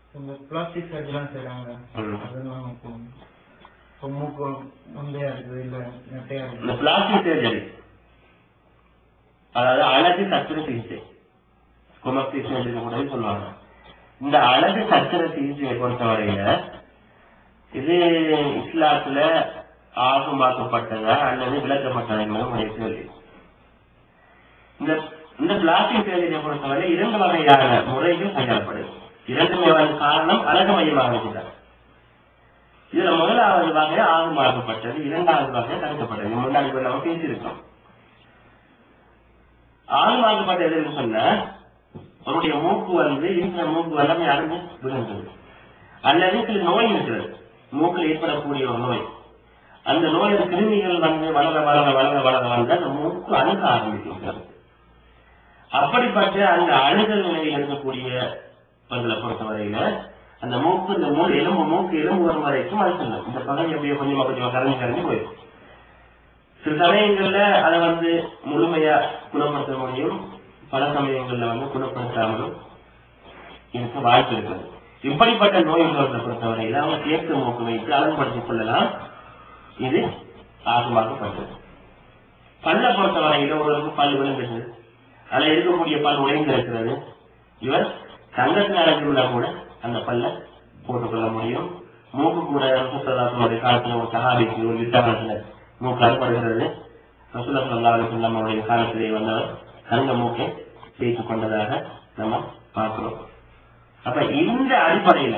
இந்த பிளாஸ்டிக் சர்ஜரிலாம் செய்றாங்க ம். அதெல்லாம் இப்போ இப்போ மூக்கு முந்தையா இருக்குது இல்ல நெட்டையா இந்த இருக்குது பிளாஸ்டிக் சர்ஜரி அதாவது அழகு சத்திர சிகிச்சை குமர்த்தி சர்ஜரி கூட சொல்லுவாங்க இந்த அழகு சத்திர சிகிச்சையை பொறுத்தவரையில இது இஸ்லாத்துல ஆகமாக்கப்பட்டதா அல்லது விளக்கப்பட்டதா என்பது உடைய கேள்வி இந்த இந்த பிளாஸ்டிக் சர்ஜரியை பொறுத்தவரை இரண்டு வகையான முறைகள் கையாளப்படுது இரண்டுமே வந்து காரணம் அழகு மையமாக இருக்கிறார் இதுல முதலாவது வகை ஆகமாக்கப்பட்டது இரண்டாவது வகை தடுக்கப்பட்டது இது முன்னாடி இப்ப நம்ம பேசியிருக்கோம் ஆகமாக்கப்பட்டது எதுன்னு சொன்னா அவருடைய மூக்கு வந்து இருக்கிற மூக்கு வல்லமை அடைஞ்சு விழுந்தது அல்லது சில நோய் இருக்கிறது மூக்கில் ஏற்படக்கூடிய ஒரு நோய் அந்த நோயின் கிருமிகள் வந்து வளர வளர வளர வளர வந்து அந்த மூக்கு அணுக ஆரம்பிக்கும் அப்படிப்பட்ட அந்த அணுகல் நிலையில் இருக்கக்கூடிய பங்களை பொறுத்தவரையில அந்த மூக்கு இந்த மூ எலும்பு மூக்கு எலும்பு வரும் வரைக்கும் அது செல்லும் இந்த பகுதி அப்படியே கொஞ்சமா கொஞ்சமா கரைஞ்சு கரைஞ்சு போயிடும் சில சமயங்கள்ல அதை வந்து முழுமையா குணப்படுத்த முடியும் பல சமயங்கள்ல வந்து குணப்படுத்தாமலும் இருக்க வாய்ப்பு இருக்குது இப்படிப்பட்ட நோய் உள்ளவர்களை பொறுத்தவரையில அவங்க தேக்கு மூக்கு வைத்து அழகுபடுத்திக் கொள்ளலாம் இது ஆகமாக்கப்பட்டது பல்ல பொறுத்தவரையில ஒருவருக்கு பல் விழுந்துட்டு அதுல இருக்கக்கூடிய பல் உடைந்து இருக்கிறது இவர் தங்கத்தின் அழகுள்ள கூட அந்த பல்ல போட்டுக்கொள்ள முடியும் மூக்கு கூட ரசூலுல்லாஹி காலத்துல ஒரு சஹாபிக்கு ஒரு யுத்தகாலத்துல மூக்கு அறுபடுகிறது ரசூல்லா ஸல்லல்லாஹு அலைஹி வஸல்லம் அவருடைய காலத்திலே வந்தவர் தங்க மூக்கை தேய்த்து கொண்டதாக நம்ம பார்க்கிறோம் அப்ப இந்த அடிப்படையில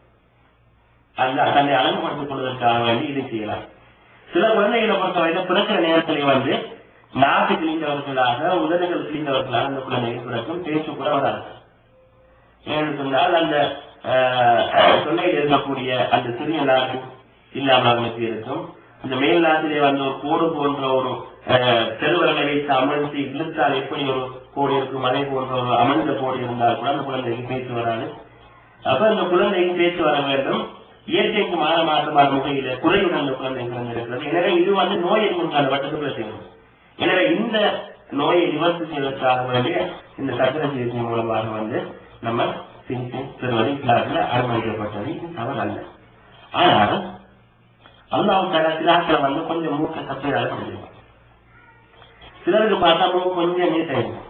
அந்த தன்னை அழகுபடுத்திக் கொள்வதற்காக வேண்டி இதை செய்யலாம் சில குழந்தைகளை பொறுத்தவரையில பிறக்கிற நேரத்திலே வந்து நாக்கு கிழிந்தவர்களாக உதடுகள் கிழிந்தவர்களாக அந்த குழந்தைகள் பிறக்கும் பேச்சு கூட வராது ஏன்னு சொன்னால் அந்த ஆஹ், தொண்டையில் இருக்கக்கூடிய அந்த சிறிய நாக்கு இல்லாமல் அவனுக்கு இருக்கும் அந்த மேல் நாட்டிலே வந்து ஒரு கோடு போன்ற ஒரு ஆஹ், பெருவரலை வைத்து அமர்த்தி இழுத்தால் எப்படி ஒரு கோடு இருக்கும் அதே போன்ற ஒரு அமர்ந்த கோடு இருந்தால் கூட அந்த குழந்தைக்கு பேச்சு வராது அப்ப அந்த குழந்தைக்கு பேச்சு வர வேண்டும் இயற்கைக்கு மாற மாற்றமான முறையில குறையுடன் அந்த குழந்தை பிறந்திருக்கிறது எனவே இது வந்து நோய் என்கின்ற வட்டத்துக்குள்ள செய்யணும் எனவே இந்த நோயை நிவர்த்தி செய்வதற்காக வேண்டிய இந்த சக்கர சிகிச்சை மூலமாக வந்து நம்ம சிகிச்சை பெறுவது இஸ்லாத்துல அனுமதிக்கப்பட்டது இது தவறு அல்ல ஆனால் அல்லாஹ் தர சிலாக்களை வந்து கொஞ்சம் மூக்க சப்பையாக பண்ணிருக்கோம் சிலருக்கு பார்த்தா மூக்கு கொஞ்சம் நீட்டா இருக்கும்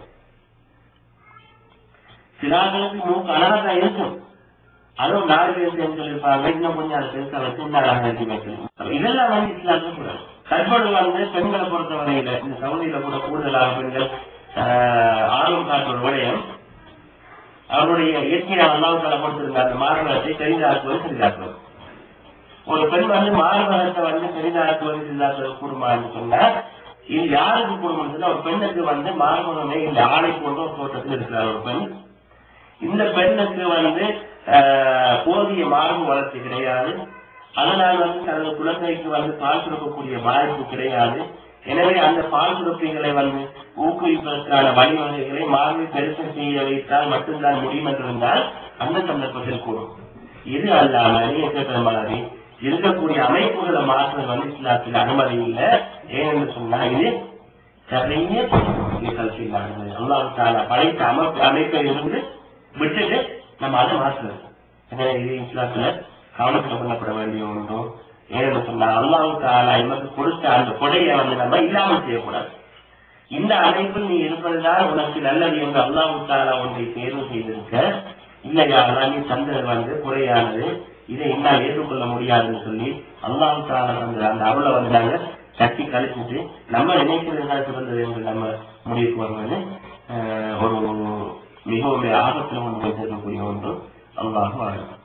சிலாக்களுக்கு மூக்கு அழகா தான் இருக்கும் அதுவும் நாலு பேர் சேர்ந்து சொல்லியிருப்பாங்க இன்னும் கொஞ்சம் அதை பெருசா வச்சு இன்னும் அழகா எழுதி வைக்கணும் இதெல்லாம் வந்து இஸ்லாத்துல கூடாது தற்போது வந்து பெண்களை பொறுத்த வரையில இந்த சவுதியில கூட கூடுதலாக பெண்கள் ஆஹ், ஆர்வம் காட்டுற விடயம் அவருடைய இயற்கையை அல்லாவுக்கால கொடுத்திருந்த அந்த மார்பகத்தை பெரிதாக்குவது சிறிதாக்குவது ஒரு பெண் வந்து மார்பகத்தை வந்து பெரிதாக்குவது சிறிதாக்குவது கூடுமான்னு சொன்னா இது யாருக்கு கூடுமான்னு சொன்னா ஒரு பெண்ணுக்கு வந்து மார்பகமே இந்த ஆடை போன்ற ஒரு தோட்டத்தில் இருக்கிறார் ஒரு பெண் இந்த பெண்ணுக்கு வந்து ஆஹ், போதிய மார்பு வளர்ச்சி கிடையாது அதனால் வந்து தனது குழந்தைக்கு வந்து பால் சுரக்கக்கூடிய வாய்ப்பு கிடையாது எனவே அந்த பால் சுரப்பிகளை வந்து ஊக்குவிப்பதற்கான வழிவகைகளை மார்பை பெருசு செய்ய வைத்தால் மட்டும்தான் முடியும் என்றிருந்தால் அந்த சந்தர்ப்பத்தில் கூடும் இது அல்லாம நீங்க கேட்ட மாதிரி இருக்கக்கூடிய அமைப்புகளை மாற்றுவது வந்து இஸ்லாத்தில் அனுமதி இல்லை ஏனென்று சொன்னா இது நிறைய நிகழ்ச்சியில் அனுமதி அல்லாஹ் தாலா படைத்த அமைப்பு அமைப்பை இருந்து விட்டுட்டு நம்ம அதை மாற்றுறது எனவே இது இஸ்லாத்துல கவனத்தில் கொள்ளப்பட வேண்டிய ஒன்றும் ஏன்னு சொன்னா அல்லாஹ் தாலா எமக்கு கொடுத்த அந்த கொடையை வந்து நம்ம இல்லாமல் செய்யக்கூடாது இந்த அமைப்பில் நீ இருப்பதுதான் உனக்கு நல்லது என்று அல்லாஹ் தாலா ஒன்றை தேர்வு செய்திருக்க இல்லையா நீ தந்தது வந்து குறையானது இதை என்னால் ஏற்றுக்கொள்ள முடியாதுன்னு சொல்லி அல்லாஹ் தாலா அந்த அந்த அருளை வந்து நாங்க தட்டி கழிச்சிட்டு நம்ம நினைக்கிறது சிறந்தது என்று நம்ம முடிவுக்கு வருவது ஆஹ், ஒரு மிகவும் ஆபத்தில் கொண்டு போய் சேர்க்கக்கூடிய ஒன்று அல்லாஹ் வாழ்க்கை